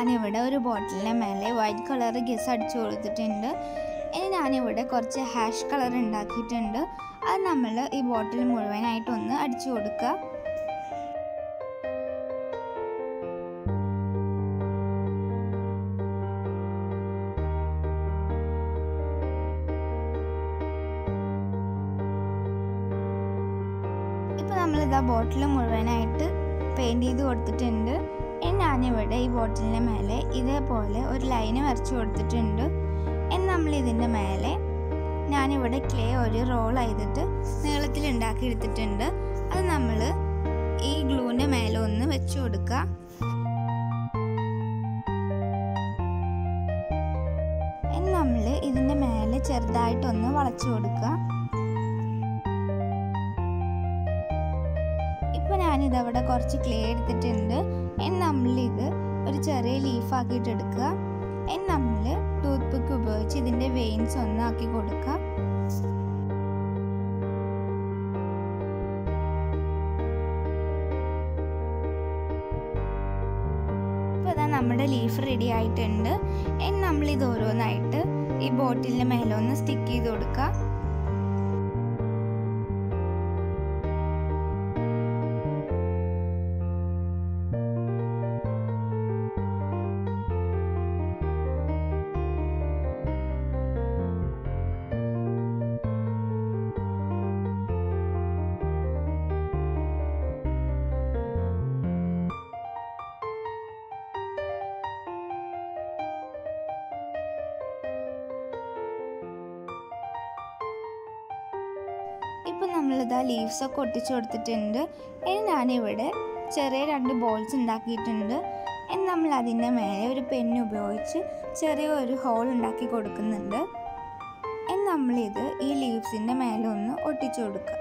ഞാനിവിടെ ഒരു ബോട്ടിലിൻ്റെ മേലെ വൈറ്റ് കളർ ഗിസ് അടിച്ചു കൊടുത്തിട്ടുണ്ട് ഇനി ഞാനിവിടെ കുറച്ച് ഹാഷ് കളർ ഉണ്ടാക്കിയിട്ടുണ്ട് അത് നമ്മൾ ഈ ബോട്ടിൽ മുഴുവനായിട്ടൊന്ന് അടിച്ചു കൊടുക്കുക ഇപ്പോൾ നമ്മളിതാ ബോട്ടിൽ മുഴുവനായിട്ട് പെയിൻറ് ചെയ്ത് കൊടുത്തിട്ടുണ്ട് ഇനി ഞാനിവിടെ ഈ ബോട്ടിലിൻ്റെ മേലെ ഇതേപോലെ ഒരു ലൈന് വരച്ചു കൊടുത്തിട്ടുണ്ട് ഇനി നമ്മൾ ഇതിൻ്റെ മേലെ ഞാനിവിടെ ക്ലേ ഒരു റോൾ ചെയ്തിട്ട് നീളത്തിൽ ഉണ്ടാക്കി എടുത്തിട്ടുണ്ട് അത് നമ്മൾ ഈ ഗ്ലൂവിൻ്റെ മേലെ ഒന്ന് വെച്ച് കൊടുക്കുക ഇനി നമ്മൾ ഇതിൻ്റെ മേലെ ചെറുതായിട്ടൊന്ന് വളച്ചു കൊടുക്കുക ഇപ്പോൾ ഞാനിതവിടെ കുറച്ച് ക്ലേ എടുത്തിട്ടുണ്ട് ഇനി നമ്മളിത് ഒരു ചെറിയ ലീഫാക്കിയിട്ട് എടുക്കുക ഇനി നമ്മൾ ടൂത്ത് പിക്ക് ഉപയോഗിച്ച് ഇതിൻ്റെ വെയിൻസ് ഒന്നാക്കി കൊടുക്കുക ഇപ്പോൾ ഇതാ നമ്മുടെ ലീഫ് റെഡി ആയിട്ടുണ്ട് ഇനി നമ്മളിത് ഓരോന്നായിട്ട് ഈ ബോട്ടിലിൻ്റെ മേലെ ഒന്ന് സ്റ്റിക്ക് ചെയ്ത് കൊടുക്കുക ഇപ്പം നമ്മളിതാ ലീവ്സ് ഒക്കെ ഒട്ടിച്ചു കൊടുത്തിട്ടുണ്ട് ഇനി ഞാനിവിടെ ചെറിയ രണ്ട് ബോൾസ് ഉണ്ടാക്കിയിട്ടുണ്ട് ഇനി നമ്മൾ അതിൻ്റെ മേലെ ഒരു പെന്ന് ഉപയോഗിച്ച് ചെറിയ ഒരു ഹോൾ ഉണ്ടാക്കി കൊടുക്കുന്നുണ്ട് ഇനി നമ്മളിത് ഈ ലീവ്സിൻ്റെ മേലെ ഒന്ന് ഒട്ടിച്ചു കൊടുക്കുക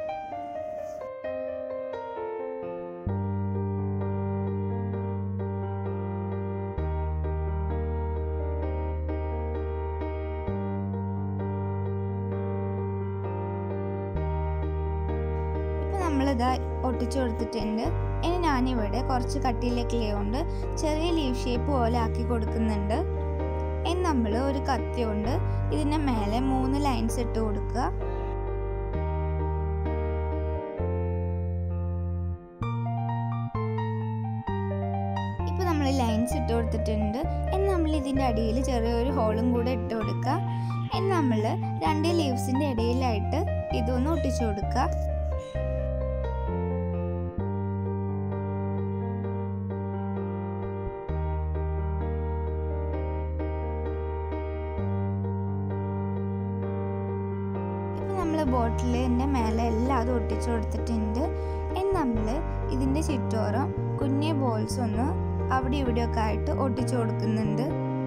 ഇപ്പം നമ്മളിത് ഒട്ടിച്ചു കൊടുത്തിട്ടുണ്ട് ഇനി ഞാനിവിടെ കുറച്ച് കട്ടിയിലെ ക്ലേ കൊണ്ട് ചെറിയ ലീവ് ഷേപ്പ് പോലെ ആക്കി കൊടുക്കുന്നുണ്ട് ഇനി നമ്മൾ ഒരു കത്തി കൊണ്ട് ഇതിൻ്റെ മേലെ മൂന്ന് ലൈൻസ് ഇട്ട് കൊടുക്കുക ഇപ്പം നമ്മൾ ലൈൻസ് ഇട്ട് കൊടുത്തിട്ടുണ്ട് ഇനി നമ്മൾ ഇതിൻ്റെ അടിയിൽ ചെറിയൊരു ഹോളും കൂടെ ഇട്ട് കൊടുക്കുക ഇനി നമ്മൾ രണ്ട് ലീവ്സിൻ്റെ ഇടയിലായിട്ട് ഇതൊന്ന് ഒട്ടിച്ചു കൊടുക്കുക ഇപ്പം നമ്മൾ ബോട്ടിലിൻ്റെ മേലെ എല്ലാം അത് ഒട്ടിച്ചു കൊടുത്തിട്ടുണ്ട് ഇനി നമ്മൾ ഇതിൻ്റെ ചുറ്റോറം കുഞ്ഞെ ബോൾസ് ഒന്ന് അവിടെ ഇവിടെയൊക്കെ ആയിട്ട് ഒട്ടിച്ചു കൊടുക്കുന്നുണ്ട്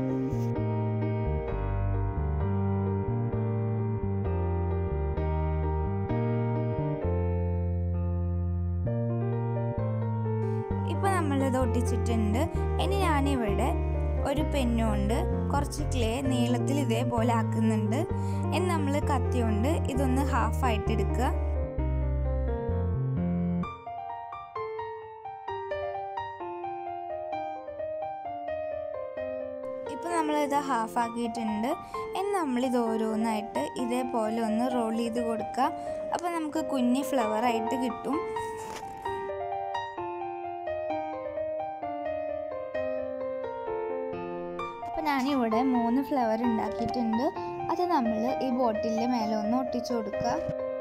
ഇപ്പം നമ്മളിത് ഒട്ടിച്ചിട്ടുണ്ട് ഇനി ഞാനിവിടെ ഒരു പെന്നുകൊണ്ട് കുറച്ച് ക്ലേ നീളത്തിൽ ഇതേപോലെ ആക്കുന്നുണ്ട് ഇനി നമ്മൾ കത്തി കൊണ്ട് ഇതൊന്ന് ഹാഫ് ആയിട്ട് എടുക്കുക ഇപ്പം നമ്മളിത് ഹാഫ് ആക്കിയിട്ടുണ്ട് ഇനി നമ്മളിത് ഓരോന്നായിട്ട് ഇതേപോലെ ഒന്ന് റോൾ ചെയ്ത് കൊടുക്കുക അപ്പോൾ നമുക്ക് കുഞ്ഞ് ഫ്ലവർ ആയിട്ട് കിട്ടും അപ്പോൾ ഞാനിവിടെ മൂന്ന് ഫ്ലവർ ഉണ്ടാക്കിയിട്ടുണ്ട് അത് നമ്മൾ ഈ ബോട്ടിലിൻ്റെ മേലെ ഒന്ന് ഒട്ടിച്ചു കൊടുക്കുക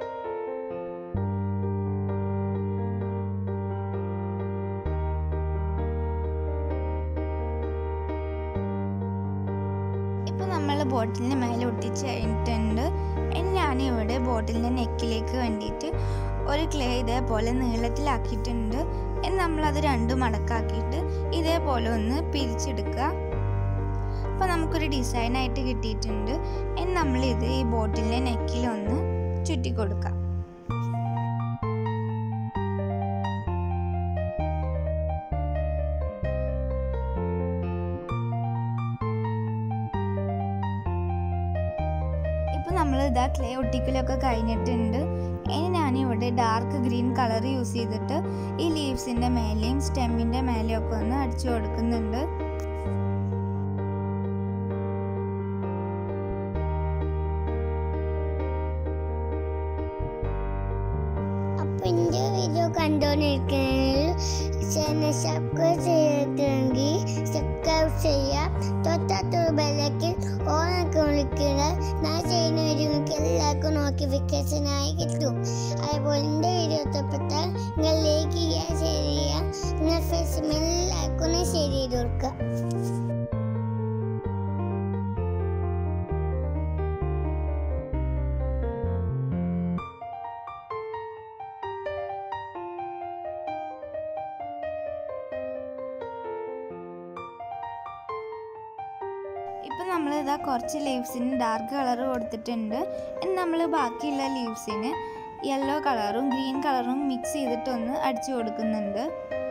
ഇപ്പോൾ നമ്മൾ ബോട്ടിലിൻ്റെ മേലെ ഒട്ടിച്ച് കഴിഞ്ഞിട്ടുണ്ട് ഇനി ഞാനിവിടെ ബോട്ടിലിൻ്റെ നെക്കിലേക്ക് വേണ്ടിയിട്ട് ഒരു ക്ലേ ഇതേപോലെ നീളത്തിലാക്കിയിട്ടുണ്ട് ഇനി നമ്മളത് രണ്ട് മടക്കാക്കിയിട്ട് ഇതേപോലെ ഒന്ന് പിരിച്ചെടുക്കുക അപ്പോൾ നമുക്കൊരു ഡിസൈനായിട്ട് കിട്ടിയിട്ടുണ്ട് ഇനി നമ്മളിത് ഈ ബോട്ടിലിൻ്റെ നെക്കിലൊന്ന് ചുറ്റി കൊടുക്കാം ഇപ്പോൾ നമ്മൾ ഇതാ ക്ലേ ഒട്ടിക്കലൊക്കെ കഴിഞ്ഞിട്ടുണ്ട് ഇനി ഞാനിവിടെ ഡാർക്ക് ഗ്രീൻ കളർ യൂസ് ചെയ്തിട്ട് ഈ ലീവ്സിൻ്റെ മേലെയും സ്റ്റെമ്മിൻ്റെ മേലെയും ഒക്കെ ഒന്ന് അടിച്ചു കൊടുക്കുന്നുണ്ട് അപ്പോൾ എൻ്റെ വീഡിയോ കണ്ടുകൊണ്ടിരിക്കുന്നത് ചാനൽ സബ്സ്ക്രൈബ് ചെയ്തിട്ടുണ്ടെങ്കിൽ സബ്സ്ക്രൈബ് ചെയ്യാം തൊട്ടടുത്തൊരു ബെല്ലക്കിൽ ഓണൊക്കെ വിളിക്കുക ഞാൻ ചെയ്യുന്ന വീഡിയോക്ക് എല്ലാവർക്കും നോട്ടിഫിക്കേഷനായി കിട്ടും അതുപോലെ എൻ്റെ വീഡിയോ ഇഷ്ടപ്പെട്ടാൽ നിങ്ങൾ ലൈക്ക് ചെയ്യുക ഷെയർ ചെയ്യുക നിങ്ങൾ ഫേസ്ബുക്കിൽ എല്ലാവർക്കും ഒന്ന് ഷെയർ ചെയ്ത് കൊടുക്കുക ഇപ്പം നമ്മൾ ഇതാ കുറച്ച് ലീവ്സിന് ഡാർക്ക് കളർ കൊടുത്തിട്ടുണ്ട് ഇനി നമ്മൾ ബാക്കിയുള്ള ലീവ്സിന് യെല്ലോ കളറും ഗ്രീൻ കളറും മിക്സ് ചെയ്തിട്ടൊന്ന് അടിച്ചു കൊടുക്കുന്നുണ്ട്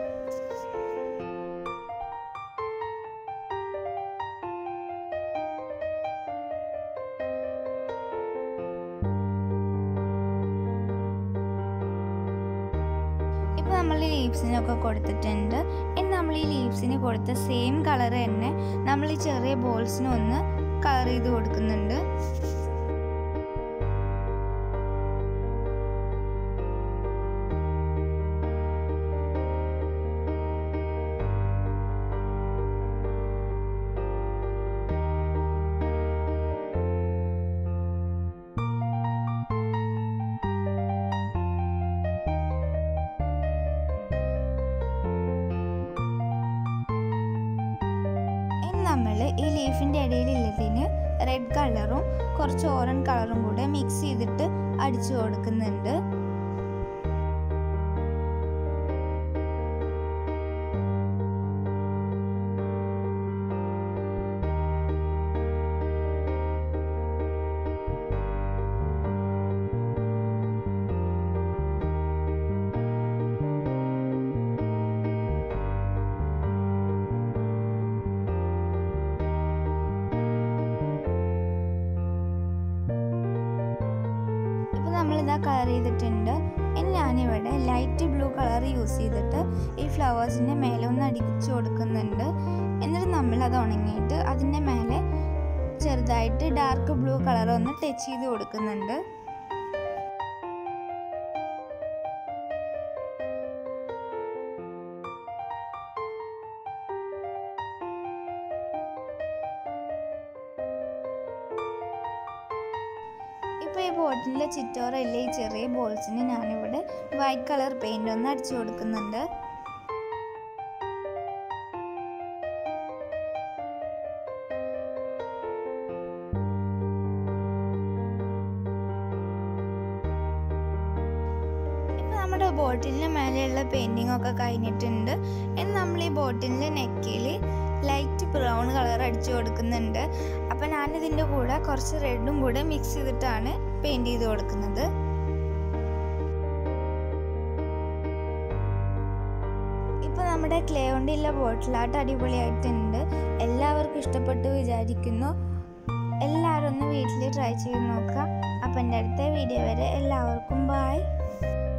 ഇപ്പം നമ്മൾ ഈ ലീവ്സിനൊക്കെ കൊടുത്തിട്ടുണ്ട് ഇനി നമ്മൾ ഈ ലീവ്സിന് കൊടുത്ത സെയിം കളർ തന്നെ നമ്മൾ ഈ ചെറിയ ബോൾസിന് ഒന്ന് കളർ ചെയ്ത് കൊടുക്കുന്നുണ്ട് ഇനി നമ്മൾ ഈ ലീഫിൻ്റെ ഇടയിലുള്ളതിന് റെഡ് കളറും കുറച്ച് ഓറഞ്ച് കളറും കൂടെ മിക്സ് ചെയ്തിട്ട് അടിച്ചു കൊടുക്കുന്നുണ്ട് ഇപ്പം നമ്മളിതാ കളർ ചെയ്തിട്ടുണ്ട് ഇനി ഞാനിവിടെ ലൈറ്റ് ബ്ലൂ കളർ യൂസ് ചെയ്തിട്ട് ഈ ഫ്ലവേഴ്സിൻ്റെ മേലെ ഒന്ന് അടിച്ചു കൊടുക്കുന്നുണ്ട് എന്നിട്ട് നമ്മളത് ഉണങ്ങിയിട്ട് അതിൻ്റെ മേലെ ചെറുതായിട്ട് ഡാർക്ക് ബ്ലൂ കളർ ഒന്ന് ടച്ച് ചെയ്ത് കൊടുക്കുന്നുണ്ട് ഇപ്പോൾ ഈ ബോട്ടിലെ ചിറ്റോറയിലെ ഈ ചെറിയ ബോൾസിന് ഞാനിവിടെ വൈറ്റ് കളർ പെയിൻ്റ് ഒന്ന് അടിച്ചു കൊടുക്കുന്നുണ്ട് ഇപ്പം നമ്മുടെ ബോട്ടിലിന് മേലെയുള്ള പെയിൻറ്റിംഗ് ഒക്കെ കഴിഞ്ഞിട്ടുണ്ട് ഇനി നമ്മൾ ഈ ബോട്ടിലിൻ്റെ നെക്കിൽ ലൈറ്റ് ബ്രൗൺ കളർ അടിച്ചു കൊടുക്കുന്നുണ്ട് അപ്പം ഞാനിതിൻ്റെ കൂടെ കുറച്ച് റെഡും കൂടെ മിക്സ് ചെയ്തിട്ടാണ് പെയിൻറ് ചെയ്ത് കൊടുക്കുന്നത് ഇപ്പോൾ നമ്മുടെ ക്ലേ കൊണ്ടുള്ള ബോട്ടിലാട്ട് അടിപൊളിയായിട്ടുണ്ട് എല്ലാവർക്കും ഇഷ്ടപ്പെട്ടു വിചാരിക്കുന്നു എല്ലാവരും ഒന്ന് വീട്ടിൽ ട്രൈ ചെയ്ത് നോക്കുക അപ്പം എൻ്റെ അടുത്ത വീഡിയോ വരെ എല്ലാവർക്കും ബായ്